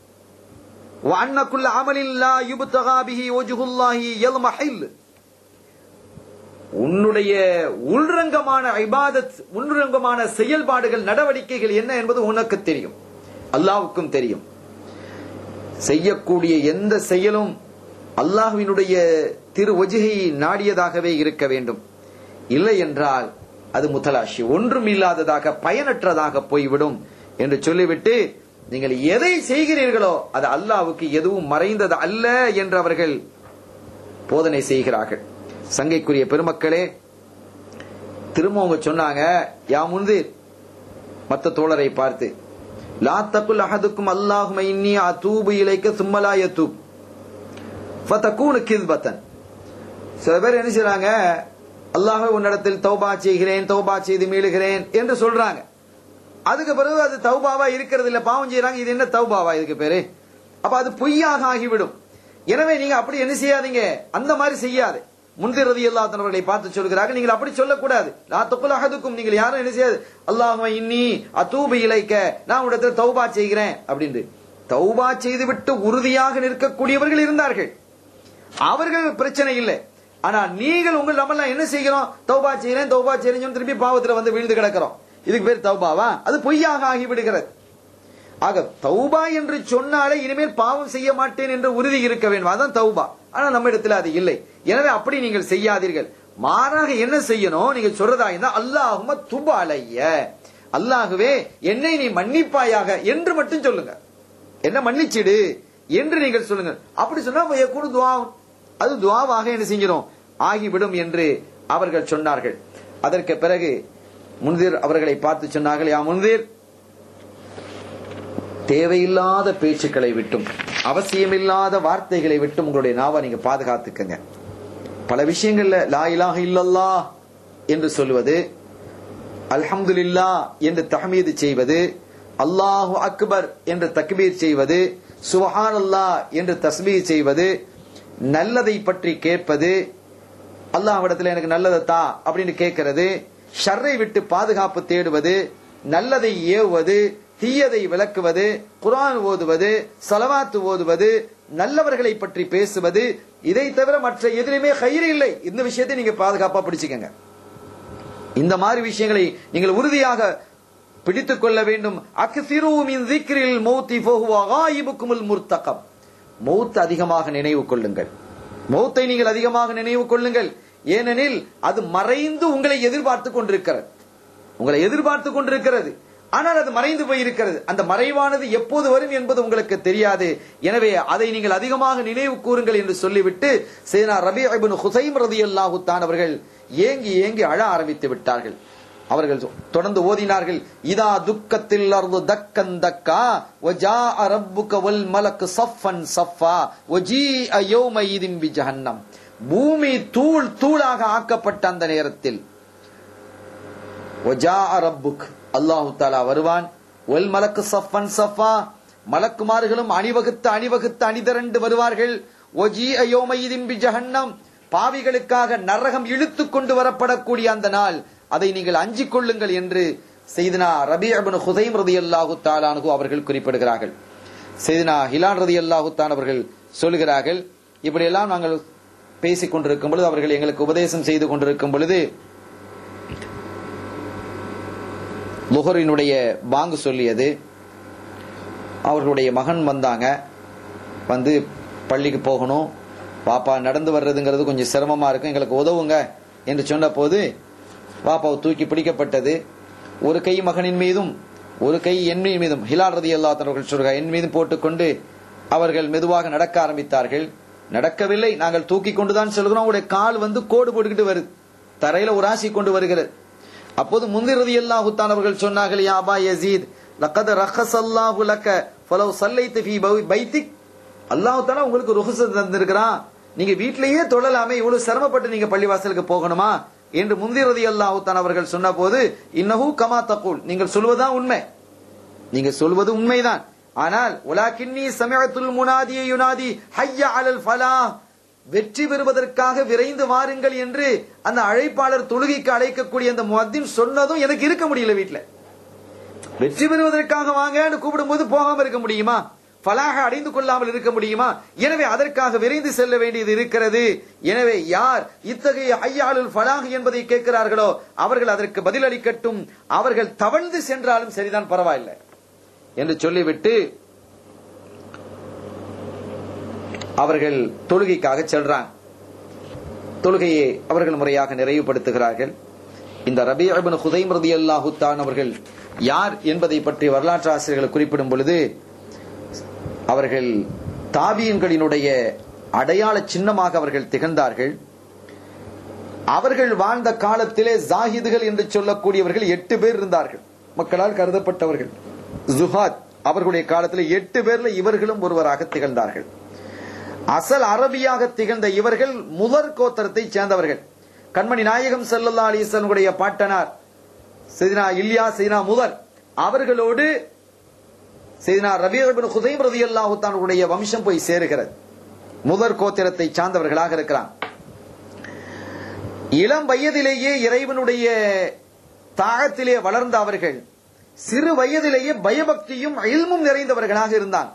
وأن كل عمل لا يبتغى به وجه الله يضمحل உன்னுடைய உள்ரங்கமான இபாதத் உள்ரங்கமான செயல்பாடுகள் நடவடிக்கைகள் என்ன என்பது உனக்கு தெரியும் அல்லாவுக்கும் தெரியும் செய்யக்கூடிய எந்த செயலும் அல்லாஹ்வினுடைய திரு ஒஜிகை நாடியதாகவே இருக்க வேண்டும் இல்லை என்றால் அது முத்தலாஷி ஒன்றும் இல்லாததாக பயனற்றதாக போய்விடும் என்று சொல்லிவிட்டு நீங்கள் எதை செய்கிறீர்களோ அது அல்லாவுக்கு எதுவும் மறைந்தது அல்ல என்று அவர்கள் போதனை செய்கிறார்கள் சங்கைக்குரிய பெருமக்களே திரும்ப அவங்க சொன்னாங்க யா முன்தீர் மத்த தோழரை பார்த்து லா தக்குல் அஹதுக்கும் அல்லாஹும இன்னி அதூபு இலைக்க சும்மலா யதூப் ஃபதகூனு கிஸ்பத்தன் சில பேர் என்ன செய்றாங்க அல்லாஹ் உன்னிடத்தில் தௌபா செய்கிறேன் தௌபா செய்து மீளுகிறேன் என்று சொல்றாங்க அதுக்கு பிறகு அது தௌபாவா இருக்கிறது இல்ல பாவம் செய்யறாங்க இது என்ன தௌபாவா இதுக்கு பேரு அப்ப அது பொய்யாக ஆகிவிடும் எனவே நீங்க அப்படி என்ன செய்யாதீங்க அந்த மாதிரி செய்யாது முன்திரதி அல்லாத்தனவர்களை பார்த்து சொல்கிறார்கள் நீங்கள் அப்படி சொல்லக்கூடாது லா தொக்குல் அஹதுக்கும் நீங்கள் யாரும் என்ன செய்யாது அல்லாஹ் இன்னி அத்தூபு இலைக்க நான் உடத்துல தௌபா செய்கிறேன் அப்படின்னு தௌபா செய்துவிட்டு உறுதியாக நிற்கக்கூடியவர்கள் இருந்தார்கள் அவர்கள் பிரச்சனை இல்லை ஆனா நீங்கள் உங்கள் நம்ம என்ன செய்கிறோம் தௌபா செய்யறேன் தௌபா செய்யறேன் திருப்பி பாவத்துல வந்து விழுந்து கிடக்கிறோம் இதுக்கு பேர் தௌபாவா அது பொய்யாக ஆகிவிடுகிறது ஆக தௌபா என்று சொன்னாலே இனிமேல் பாவம் செய்ய மாட்டேன் என்ற உறுதி இருக்க வேண்டும் அதான் தௌபா ஆனா நம்ம இடத்துல அது இல்லை எனவே அப்படி நீங்கள் செய்யாதீர்கள் மாறாக என்ன செய்யணும் நீங்க சொல்றதா இருந்தா அல்லாஹும துப அலைய அல்லாஹுவே என்னை நீ மன்னிப்பாயாக என்று மட்டும் சொல்லுங்க என்ன மன்னிச்சிடு என்று நீங்கள் சொல்லுங்க அப்படி சொன்னா கூட துவா அது துவாவாக என்ன செஞ்சிடும் ஆகிவிடும் என்று அவர்கள் சொன்னார்கள் அதற்கு பிறகு முன்தீர் அவர்களை பார்த்து சொன்னார்கள் யா முன்தீர் தேவையில்லாத பேச்சுக்களை விட்டும் அவசியமில்லாத வார்த்தைகளை விட்டும் உங்களுடைய நாவை நீங்க பாதுகாத்துக்கங்க பல விஷயங்கள்ல லா இலாஹ இல்லல்லா என்று சொல்வது அல்ஹம்துலில்லா என்று தஹமீது செய்வது அல்லாஹு அக்பர் என்று தக்பீர் செய்வது சுபஹான் அல்லா என்று தஸ்மீர் செய்வது நல்லதை பற்றி கேட்பது அல்லாஹ்விடத்தில் எனக்கு நல்லதை தா அப்படின்னு கேட்கிறது ஷர்ரை விட்டு பாதுகாப்பு தேடுவது நல்லதை ஏவுவது தீயதை விளக்குவது குரான் ஓதுவது சலவாத்து ஓதுவது நல்லவர்களை பற்றி பேசுவது இதை தவிர மற்ற எதிலுமே கயிறு இல்லை இந்த விஷயத்தை நீங்க பாதுகாப்பா பிடிச்சுக்கங்க இந்த மாதிரி விஷயங்களை நீங்கள் உறுதியாக பிடித்துக் கொள்ள வேண்டும் அக்சிரு மின் திக்ரில் மௌத்தி ஃபஹுவ காயிபுக்குமுல் முர்த்தகம் மௌத் அதிகமாக நினைவு கொள்ளுங்கள் மௌத்தை நீங்கள் அதிகமாக நினைவு கொள்ளுங்கள் ஏனெனில் அது மறைந்து உங்களை எதிர்பார்த்து கொண்டிருக்கிறது உங்களை எதிர்பார்த்து கொண்டிருக்கிறது ஆனால் அது மறைந்து போயிருக்கிறது அந்த மறைவானது எப்போது வரும் என்பது உங்களுக்கு தெரியாது எனவே அதை நீங்கள் அதிகமாக நினைவு கூறுங்கள் என்று சொல்லிவிட்டு சேனா ரபி அபின் ஹுசைம் ரதி அல்லாஹு தான் அவர்கள் ஏங்கி ஏங்கி அழ ஆரம்பித்து விட்டார்கள் அவர்கள் தொடர்ந்து ஓதினார்கள் இதா துக்கத்தில் அர்து தக்கன் தக்கா வஜா ரப்புக வல் மலக்கு சஃபன் சஃபா வஜீ அயோம இதிம் பி ஜஹன்னம் பூமி தூள் தூளாக ஆக்கப்பட்ட அந்த நேரத்தில் வஜா ரப்புக் அல்லாஹு தாலா வருவான் ஒல் மலக்கு சஃபன் சஃபா மலக்குமார்களும் அணிவகுத்து அணிவகுத்து அணிதிரண்டு வருவார்கள் ஒஜி அயோமயிதின் பி ஜஹன்னம் பாவிகளுக்காக நரகம் இழுத்து கொண்டு வரப்படக்கூடிய அந்த நாள் அதை நீங்கள் அஞ்சிக் கொள்ளுங்கள் என்று செய்தினா ரபி அபின் ஹுதைம் ரதி அல்லாஹு தாலானு அவர்கள் குறிப்பிடுகிறார்கள் செய்தினா ஹிலான் ரதி அல்லாஹு தான் அவர்கள் சொல்கிறார்கள் இப்படியெல்லாம் நாங்கள் பேசிக் கொண்டிருக்கும் பொழுது அவர்கள் எங்களுக்கு உபதேசம் செய்து கொண்டிருக்கும் பொழுது லுஹரினுடைய பாங்கு சொல்லியது அவர்களுடைய மகன் வந்தாங்க வந்து பள்ளிக்கு போகணும் பாப்பா நடந்து வர்றதுங்கிறது கொஞ்சம் சிரமமா இருக்கும் எங்களுக்கு உதவுங்க என்று சொன்ன போது பாப்பாவை தூக்கி பிடிக்கப்பட்டது ஒரு கை மகனின் மீதும் ஒரு கை என் மீதும் ஹிலால் ரதி அல்லா அவர்கள் சொல்கிறார் என் மீதும் போட்டுக்கொண்டு அவர்கள் மெதுவாக நடக்க ஆரம்பித்தார்கள் நடக்கவில்லை நாங்கள் தூக்கி கொண்டுதான் செல்கிறோம் அவருடைய கால் வந்து கோடு போட்டுக்கிட்டு வருது தரையில ஒரு ஆசி கொண்டு வருகிறது அப்போது முந்திரதி அல்லாஹுத்தான் அவர்கள் சொன்னார்கள் யா அபா யசீத் லக்கத ரஹஸ் அல்லாஹு லக்க ஃபலவ் சல்லைத்து ஃபீ பைத்திக் அல்லாஹு தாலா உங்களுக்கு ருஹச தந்திருக்கிறான் நீங்க வீட்டிலேயே தொழலாமே இவ்வளவு சிரமப்பட்டு நீங்க பள்ளிவாசலுக்கு போகணுமா என்று முந்திரதி அல்லாஹுத்தான் அவர்கள் சொன்ன போது இன்னஹு கமா தகூல் நீங்கள் சொல்வதுதான் உண்மை நீங்க சொல்வது உண்மைதான் ஆனால் உலாக்கின்னி சமயத்துல் முனாதியை யுனாதி ஹய்யா அலல் ஃபலா வெற்றி பெறுவதற்காக விரைந்து வாருங்கள் என்று அந்த அழைப்பாளர் தொழுகைக்கு அழைக்கக்கூடிய அந்த முத்தின் சொன்னதும் எனக்கு இருக்க முடியல வீட்டுல வெற்றி பெறுவதற்காக வாங்கன்னு கூப்பிடும்போது போகாம இருக்க முடியுமா பலாக அடைந்து கொள்ளாமல் இருக்க முடியுமா எனவே அதற்காக விரைந்து செல்ல வேண்டியது இருக்கிறது எனவே யார் இத்தகைய ஐயாளுல் ஃபலாக் என்பதை கேட்கிறார்களோ அவர்கள் அதற்கு பதிலளிக்கட்டும் அவர்கள் தவழ்ந்து சென்றாலும் சரிதான் பரவாயில்லை என்று சொல்லிவிட்டு அவர்கள் தொழுகைக்காக செல்றாங்க தொழுகையை அவர்கள் முறையாக நிறைவுபடுத்துகிறார்கள் இந்த ரபி அபின் ஹுதைம் ரதி அல்லாஹுத்தான் அவர்கள் யார் என்பதை பற்றி வரலாற்று ஆசிரியர்கள் குறிப்பிடும் பொழுது அவர்கள் தாபியன்களினுடைய அடையாள சின்னமாக அவர்கள் திகழ்ந்தார்கள் அவர்கள் வாழ்ந்த காலத்திலே ஜாஹிதுகள் என்று சொல்லக்கூடியவர்கள் எட்டு பேர் இருந்தார்கள் மக்களால் கருதப்பட்டவர்கள் ஜுஹாத் அவர்களுடைய காலத்தில் எட்டு பேர்ல இவர்களும் ஒருவராக திகழ்ந்தார்கள் அசல் அரபியாக திகழ்ந்த இவர்கள் முதற் கோத்திரத்தை சேர்ந்தவர்கள் கண்மணி நாயகம் செல்லல்லா அலிசனுடைய பாட்டனார் செய்தினா இல்லியா செய்தினா முதல் அவர்களோடு செய்தினா ரபீபின் ஹுதைம் ரதி அல்லாஹுத்தானுடைய வம்சம் போய் சேருகிறது முதற் கோத்திரத்தை சார்ந்தவர்களாக இருக்கிறான் இளம் வயதிலேயே இறைவனுடைய தாகத்திலே வளர்ந்த அவர்கள் சிறு வயதிலேயே பயபக்தியும் இல்மும் நிறைந்தவர்களாக இருந்தான்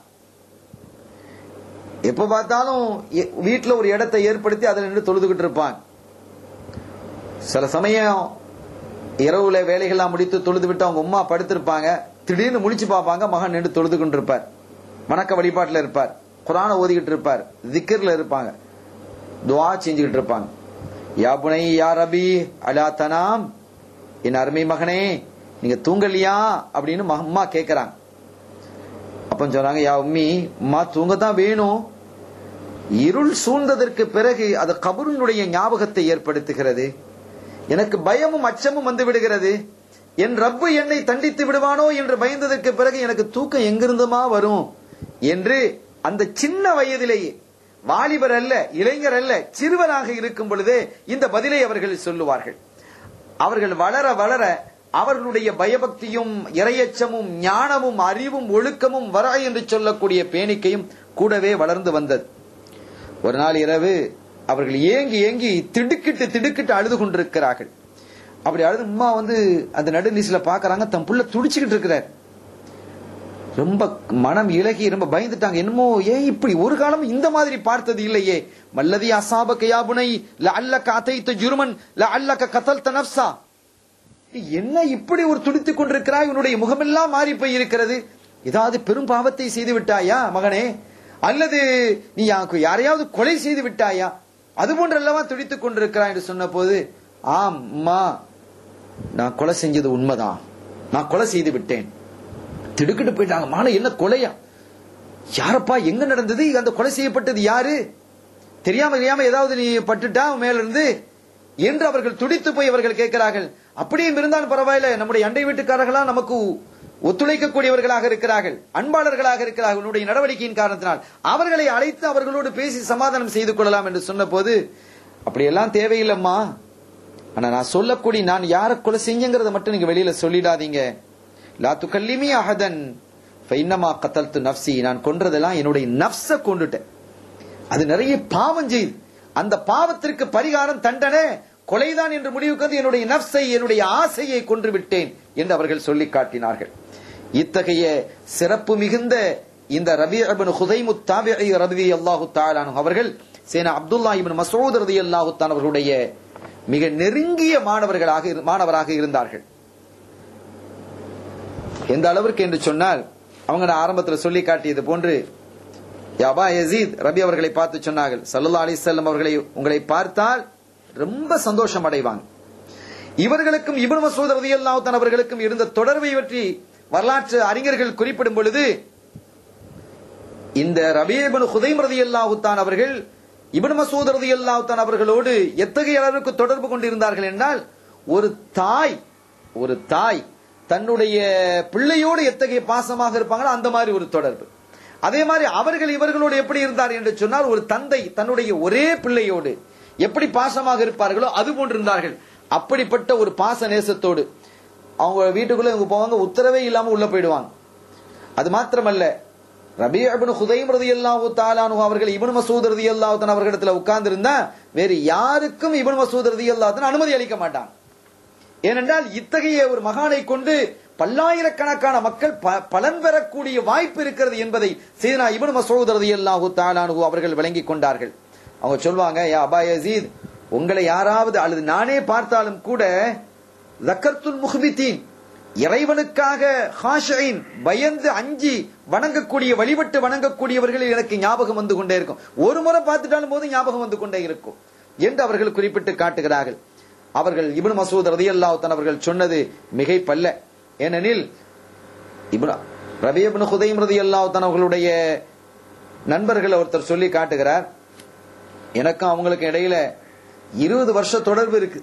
எப்ப பார்த்தாலும் வீட்டுல ஒரு இடத்தை ஏற்படுத்தி அதில் நின்று தொழுதுகிட்டு இருப்பான் சில சமயம் இரவுல வேலைகள்லாம் முடித்து தொழுது விட்டு அவங்க உம்மா படுத்திருப்பாங்க திடீர்னு முழிச்சு பார்ப்பாங்க மகன் நின்று தொழுது கொண்டு இருப்பார் வணக்க வழிபாட்டுல இருப்பார் குரான ஓதிக்கிட்டு இருப்பார் திக்கர்ல இருப்பாங்க துவா செஞ்சுக்கிட்டு இருப்பாங்க யா புனை யா ரபி அலா தனாம் என் அருமை மகனே நீங்க தூங்கலையா அப்படின்னு மக- அம்மா கேக்குறாங்க அப்ப சொன்னாங்க யா உம்மி அம்மா தூங்கத்தான் வேணும் இருள் சூழ்ந்ததற்கு பிறகு அது கபருனுடைய ஞாபகத்தை ஏற்படுத்துகிறது எனக்கு பயமும் அச்சமும் வந்து விடுகிறது என் ரப்பு என்னை தண்டித்து விடுவானோ என்று பயந்ததற்கு பிறகு எனக்கு தூக்கம் எங்கிருந்துமா வரும் என்று அந்த சின்ன வயதிலேயே வாலிபர் அல்ல இளைஞர் அல்ல சிறுவராக இருக்கும் பொழுதே இந்த பதிலை அவர்கள் சொல்லுவார்கள் அவர்கள் வளர வளர அவர்களுடைய பயபக்தியும் இரையச்சமும் ஞானமும் அறிவும் ஒழுக்கமும் வர என்று சொல்லக்கூடிய பேணிக்கையும் கூடவே வளர்ந்து வந்தது ஒரு நாள் இரவு அவர்கள் ஏங்கி ஏங்கி திடுக்கிட்டு திடுக்கிட்டு அழுது கொண்டிருக்கிறார்கள் அப்படி அழுது அம்மா வந்து அந்த நடுநீசில பாக்குறாங்க தன் புள்ள துடிச்சுக்கிட்டு இருக்கிறார் ரொம்ப மனம் இலகி ரொம்ப பயந்துட்டாங்க என்னமோ ஏன் இப்படி ஒரு காலம் இந்த மாதிரி பார்த்தது இல்லையே மல்லதி அசாபக யாபுனை ல அல்லக்க அதைத்த ஜுருமன் ல அல்லக்க கத்தல் நப்சா என்ன இப்படி ஒரு துடித்துக் கொண்டிருக்கிறாய் உன்னுடைய முகமெல்லாம் மாறி போய் இருக்கிறது ஏதாவது பெரும் பாவத்தை செய்து விட்டாயா மகனே அல்லது நீ யாக்கு யாரையாவது கொலை செய்து விட்டாயா அது போன்றல்லவா துடித்துக் கொண்டிருக்கிறாய் என்று சொன்ன போது ஆம் அம்மா நான் கொலை செஞ்சது உண்மைதான் நான் கொலை செய்து விட்டேன் திடுக்கிட்டு போயிட்டாங்க மான என்ன கொலையா யாரப்பா எங்க நடந்தது அந்த கொலை செய்யப்பட்டது யாரு தெரியாம தெரியாம ஏதாவது நீ பட்டுட்டா மேல இருந்து என்று அவர்கள் துடித்து போய் அவர்கள் கேட்கிறார்கள் அப்படியும் இருந்தாலும் பரவாயில்ல நம்முடைய அண்டை வீட்டுக்காரர்களா நமக்கு ஒத்துழைக்கக்கூடியவர்களாக இருக்கிறார்கள் அன்பாளர்களாக இருக்கிறார்கள் உன்னுடைய நடவடிக்கையின் காரணத்தினால் அவர்களை அழைத்து அவர்களோடு பேசி சமாதானம் செய்து கொள்ளலாம் என்று சொன்ன போது அப்படியெல்லாம் தேவையில்லைம்மா ஆனா நான் சொல்லக்கூடிய நான் யாரை கொலை செஞ்சங்கிறத மட்டும் நீங்க வெளியில சொல்லிடாதீங்க லா துக்கல்லிமி அஹதன் ஃபைன்னமா கத்தல்து நப்சி நான் கொன்றதெல்லாம் என்னுடைய நப்ச கொண்டுட்டேன் அது நிறைய பாவம் செய்து அந்த பாவத்திற்கு பரிகாரம் தண்டனை கொலைதான் என்று முடிவுக்கு வந்து என்னுடைய நப்சை என்னுடைய ஆசையை கொன்று விட்டேன் என்று அவர்கள் சொல்லி காட்டினார்கள் இத்தகைய சிறப்பு மிகுந்த இந்த ரபி அபின் ஹுதைமு தாபிஐ ரபி அல்லாஹு தாலானு அவர்கள் சேனா அப்துல்லா இபின் மசூத் ரதி அல்லாஹு தான் அவர்களுடைய மிக நெருங்கிய மாணவர்களாக இரு- மாணவராக இருந்தார்கள் எந்த அளவிற்கு என்று சொன்னால் அவங்க நான் ஆரம்பத்துல சொல்லி காட்டியது போன்று யபா யசீத் ரபி அவர்களை பார்த்து சொன்னார்கள் சல்லா அலிசல்லம் அவர்களை உங்களை பார்த்தால் ரொம்ப சந்தோஷம் அடைவாங்க இவர்களுக்கும் இப்னு மசூத் ரலியல்லாஹு தஆலா அவர்களுக்கும் இருந்த தொடர்பை பற்றி வரலாற்று அறிஞர்கள் குறிப்பிடும் பொழுது இந்த ரபீபன் ஹுதைம் ரலியல்லாஹு தான் அவர்கள் இப்னு மசூத் ரலியல்லாஹு தான் அவர்களோடு எத்தகைய அளவுக்கு தொடர்பு கொண்டிருந்தார்கள் என்றால் ஒரு தாய் ஒரு தாய் தன்னுடைய பிள்ளையோடு எத்தகைய பாசமாக இருப்பாங்களோ அந்த மாதிரி ஒரு தொடர்பு அதே மாதிரி அவர்கள் இவர்களோடு எப்படி இருந்தார் என்று சொன்னால் ஒரு தந்தை தன்னுடைய ஒரே பிள்ளையோடு எப்படி பாசமாக இருப்பார்களோ அது போன்று இருந்தார்கள் அப்படிப்பட்ட ஒரு பாச நேசத்தோடு அவங்க வீட்டுக்குள்ள இவங்க போவாங்க உத்தரவே இல்லாம உள்ள போயிடுவாங்க அது மாத்திரமல்ல ரபி அபின் ஹுதைம் ரதி அல்லாஹு தாலானு அவர்கள் இபன் மசூத் ரதி அல்லாஹு அவர்களிடத்துல உட்கார்ந்து இருந்தா வேறு யாருக்கும் இபன் மசூத் ரதி அல்லாஹு அனுமதி அளிக்க மாட்டாங்க ஏனென்றால் இத்தகைய ஒரு மகானை கொண்டு பல்லாயிரக்கணக்கான மக்கள் ப- பலன் பெறக்கூடிய வாய்ப்பு இருக்கிறது என்பதை சீனா இபன் மசூத் ரலியல்லாஹு தஆலாஹு அவர்கள் விளங்கிக் கொண்டார்கள் அவங்க சொல்வாங்க யா அபா யசீத் உங்களை யாராவது அல்லது நானே பார்த்தாலும் கூட ஜக்கர்த்துல் முஹ்பித்தீன் இறைவனுக்காக ஹாஷைன் பயந்து அஞ்சி வணங்கக்கூடிய வழிபட்டு வணங்கக்கூடியவர்கள் எனக்கு ஞாபகம் வந்து கொண்டே இருக்கும் ஒரு முறை பார்த்துட்டாலும் போது ஞாபகம் வந்து கொண்டே இருக்கும் என்று அவர்கள் குறிப்பிட்டு காட்டுகிறார்கள் அவர்கள் இப்னு மசூத் ரதியல்லாஹு தஆலா அவர்கள் சொன்னது மிகைப்பல்ல ஏனெனில் இப்னு ரபி இப்னு ஹுதைம் ரதியல்லாஹு தஆலா அவர்களுடைய நண்பர்கள் ஒருத்தர் சொல்லி காட்டுகிறார் எனக்கும் அவங்களுக்கு இடையில இருபது வருஷ தொடர்பு இருக்கு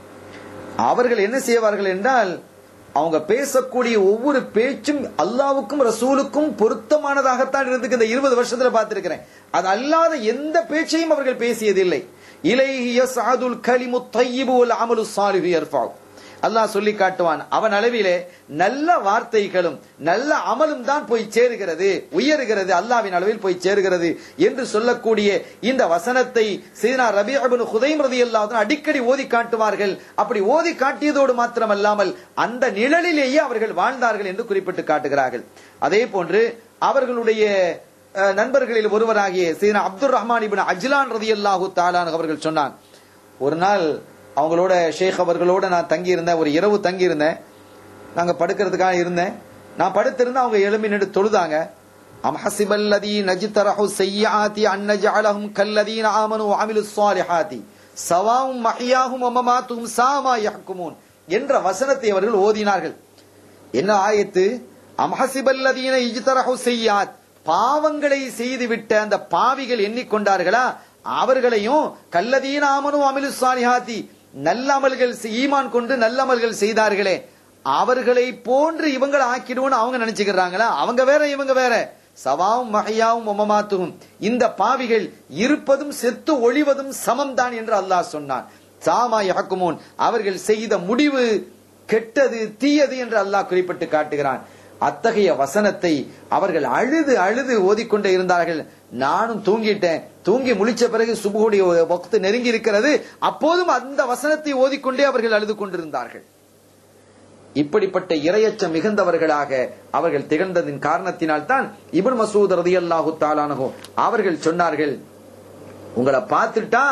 அவர்கள் என்ன செய்வார்கள் என்றால் அவங்க பேசக்கூடிய ஒவ்வொரு பேச்சும் அல்லாவுக்கும் ரசூலுக்கும் பொருத்தமானதாகத்தான் இருந்துக்கு இந்த இருபது வருஷத்துல பார்த்திருக்கிறேன் அது அல்லாத எந்த பேச்சையும் அவர்கள் பேசியதில்லை இலைஹி யஸ்அதுல் கலிமு தையிபு வல் அமலு சாலிஹு யர்ஃபஉ அல்லாஹ் சொல்லி காட்டுவான் அவன் அளவிலே நல்ல வார்த்தைகளும் நல்ல அமலும் தான் போய் சேருகிறது உயருகிறது அல்லாவின் அளவில் போய் சேருகிறது என்று சொல்லக்கூடிய இந்த வசனத்தை சீனா ரபி அபின் ஹுதைம் ரதி அடிக்கடி ஓதி காட்டுவார்கள் அப்படி ஓதி காட்டியதோடு மாத்திரமல்லாமல் அந்த நிழலிலேயே அவர்கள் வாழ்ந்தார்கள் என்று குறிப்பிட்டு காட்டுகிறார்கள் அதே போன்று அவர்களுடைய அஹ், நண்பர்களில் ஒருவராகிய சீனா அப்துல் ரஹ்மான் இபின் அஜ்லான் ரதி அல்லாஹு தாலான் அவர்கள் சொன்னான் ஒரு நாள் அவங்களோட ஷேக் அவர்களோட நான் தங்கி இருந்தேன் ஒரு இரவு தங்கி இருந்தேன் நாங்க படுக்கிறதுக்காக இருந்தேன் நான் படுத்திருந்தேன் அவங்க எழும்பி நின்று தொழுதாங்க அம் ஹசிபல்லதி நஜ்தரஹு செய்யாதி அன் நஜஅலஹும் கல்லதீன ஆமனு வஅமிலு ஸாலிஹாதி சவாவும் மஹியாஹும் வமமாத்துஹும் சாமா யஹ்குமூன் என்ற வசனத்தை அவர்கள் ஓதினார்கள் என்ன ஆயத்து அம் ஹசிபல்லதீன இஜ்தரஹு செய்யாத் பாவங்களை செய்துவிட்ட அந்த பாவிகள் எண்ணிக்கொண்டார்களா அவர்களையும் கல்லதீன ஆமனு அமிலு சாலிஹாத்தி நல்ல அமல்கள் செய்- ஈமான் கொண்டு நல்ல அமல்கள் செய்தார்களே அவர்களை போன்று இவங்களை ஆக்கிடுவோம்னு அவங்க நினைச்சுக்கிறாங்களா அவங்க வேற இவங்க வேற சவாவும் மகையாவும் ஒமமாத்துவும் இந்த பாவிகள் இருப்பதும் செத்து ஒளிவதும் சமம்தான் என்று அல்லாஹ் சொன்னான் சாமா யஹக்குமூன் அவர்கள் செய்த முடிவு கெட்டது தீயது என்று அல்லாஹ் குறிப்பிட்டு காட்டுகிறான் அத்தகைய வசனத்தை அவர்கள் அழுது அழுது ஓதிக்கொண்டே இருந்தார்கள் நானும் தூங்கிட்டேன் தூங்கி முழிச்ச பிறகு சுபுடைய வக்து நெருங்கி இருக்கிறது அப்போதும் அந்த வசனத்தை ஓதிக்கொண்டே அவர்கள் அழுது கொண்டிருந்தார்கள் இப்படிப்பட்ட இரையச்சம் மிகுந்தவர்களாக அவர்கள் திகழ்ந்ததின் காரணத்தினால் தான் இப்னு மசூத் ரதியல்லாஹு தாலானஹு அவர்கள் சொன்னார்கள் உங்களை பார்த்துட்டா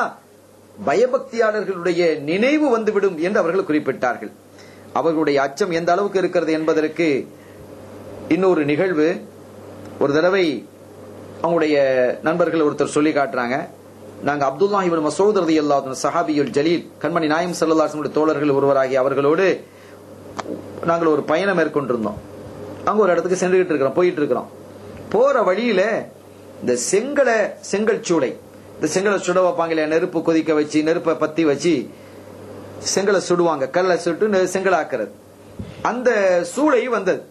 பயபக்தியாளர்களுடைய நினைவு வந்துவிடும் என்று அவர்கள் குறிப்பிட்டார்கள் அவர்களுடைய அச்சம் எந்த அளவுக்கு இருக்கிறது என்பதற்கு இன்னொரு நிகழ்வு ஒரு தடவை அவங்களுடைய நண்பர்கள் ஒருத்தர் சொல்லி காட்டுறாங்க நாங்க அப்துல்லா இவன் மசூத் ரதி அல்லாஹ் சஹாபியுல் ஜலீல் கண்மணி நாயம் சல்லாஹனுடைய தோழர்கள் ஒருவராகி அவர்களோடு நாங்கள் ஒரு பயணம் மேற்கொண்டிருந்தோம் அங்க ஒரு இடத்துக்கு சென்றுகிட்டு இருக்கிறோம் போயிட்டு இருக்கிறோம் போற வழியில இந்த செங்கலை செங்கல் சூளை இந்த செங்கலை சுட வைப்பாங்களே நெருப்பு கொதிக்க வச்சு நெருப்பை பத்தி வச்சு செங்கலை சுடுவாங்க கல்லை சுட்டு நெ- செங்கலாக்குறது அந்த சூளை வந்தது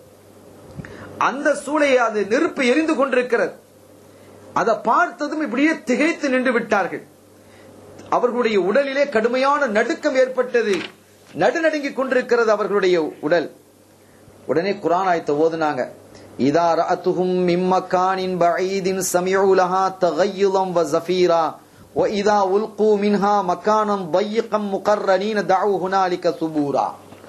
அந்த சூளை அது நெருப்பு எரிந்து கொண்டிருக்கிறது அதை பார்த்ததும் இப்படியே திகைத்து நின்று விட்டார்கள் அவர்களுடைய உடலிலே கடுமையான நடுக்கம் ஏற்பட்டது நடுநடுங்கிக் கொண்டிருக்கிறது அவர்களுடைய உடல் உடனே குரான் ஆயத்தை ஓதுனாங்க இதா ரஅத்துஹும் மின் மக்கானின் பஈதின் சமிஉ லஹா தகய்யுதம் வ ஜஃபீரா وإذا ألقوا منها مكانا ضيقا مقرنين دعوا هنالك ثبورا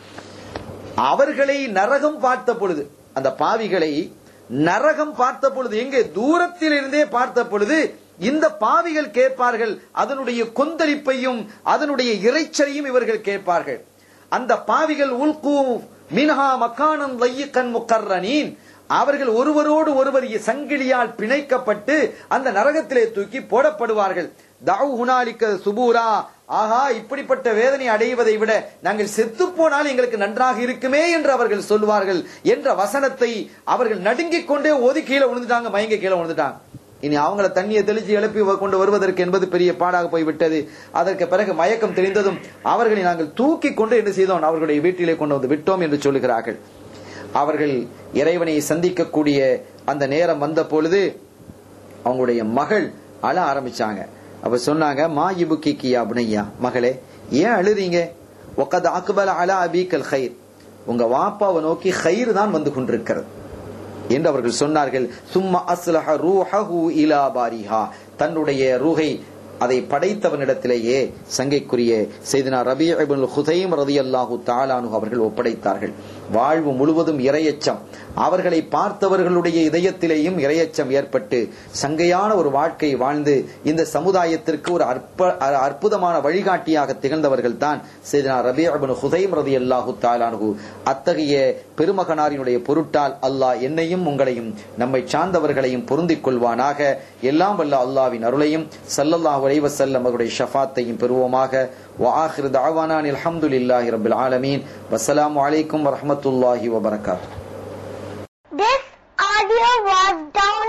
அவர்களை நரகம் பார்த்த பொழுது அந்த பாவிகளை நரகம் பார்த்த பொழுது எங்கே தூரத்தில் இருந்தே பார்த்த பொழுது இந்த பாவிகள் கேட்பார்கள் அதனுடைய கொந்தளிப்பையும் அதனுடைய இறைச்சலையும் இவர்கள் கேட்பார்கள் அந்த பாவிகள் உல்கு மின்ஹா மக்கானம் லையக்கன் முக்கர்ரனீன் அவர்கள் ஒருவரோடு ஒருவர் சங்கிலியால் பிணைக்கப்பட்டு அந்த நரகத்திலே தூக்கி போடப்படுவார்கள் தவு ஹுனாலிக்க சுபூரா ஆஹா இப்படிப்பட்ட வேதனை அடைவதை விட நாங்கள் செத்து போனால் எங்களுக்கு நன்றாக இருக்குமே என்று அவர்கள் சொல்வார்கள் என்ற வசனத்தை அவர்கள் நடுங்கிக் கொண்டே ஓதி கீழே விழுந்துட்டாங்க மயங்க கீழே விழுந்துட்டாங்க இனி அவங்கள தண்ணியை தெளிச்சு எழுப்பி கொண்டு வருவதற்கு என்பது பெரிய பாடாக போய்விட்டது அதற்கு பிறகு மயக்கம் தெரிந்ததும் அவர்களை நாங்கள் தூக்கி கொண்டு என்ன செய்தோம் அவர்களுடைய வீட்டிலே கொண்டு வந்து விட்டோம் என்று சொல்லுகிறார்கள் அவர்கள் இறைவனை சந்திக்கக்கூடிய அந்த நேரம் வந்த பொழுது அவங்களுடைய மகள் அழ ஆரம்பிச்சாங்க அப்ப சொன்னாங்க மா இபுக்கியா புனையா மகளே ஏன் அழுறீங்க ஒக்கது அக்பல அலா அபீக்கல் ஹைர் உங்க வாப்பாவை நோக்கி ஹைர் தான் வந்து கொண்டிருக்கிறது என்று அவர்கள் சொன்னார்கள் சும்மா அஸ்லஹ ரூஹஹு இலா பாரிஹா தன்னுடைய ரூஹை அதை படைத்தவனிடத்திலேயே சங்கைக்குரிய செய்தினா ரபி இப்னு ஹுதைம் ரதியல்லாஹு தாலானு அவர்கள் ஒப்படைத்தார்கள் வாழ்வு முழுவதும் இரையச்சம் அவர்களை பார்த்தவர்களுடைய இதயத்திலேயும் இரையச்சம் ஏற்பட்டு சங்கையான ஒரு வாழ்க்கை வாழ்ந்து இந்த சமுதாயத்திற்கு ஒரு அற்ப அற்புதமான வழிகாட்டியாக திகழ்ந்தவர்கள் தான் செய்தினா ரபி இப்னு ஹுதைம் ரதியல்லாஹு தாலானு அத்தகைய பெருமகனாரினுடைய பொருட்டால் அல்லாஹ் என்னையும் உங்களையும் நம்மை சார்ந்தவர்களையும் பொருந்திக் கொள்வானாக எல்லாம் வல்ல அல்லாவின் அருளையும் சல்லல்லாஹு அலைஹி வஸல்லம் அவருடைய ஷஃபாத்தையும் பெறுவோமாக وآخر دعوانا الحمد لله رب العالمين والسلام عليكم ورحمة الله وبركاته This audio was downloaded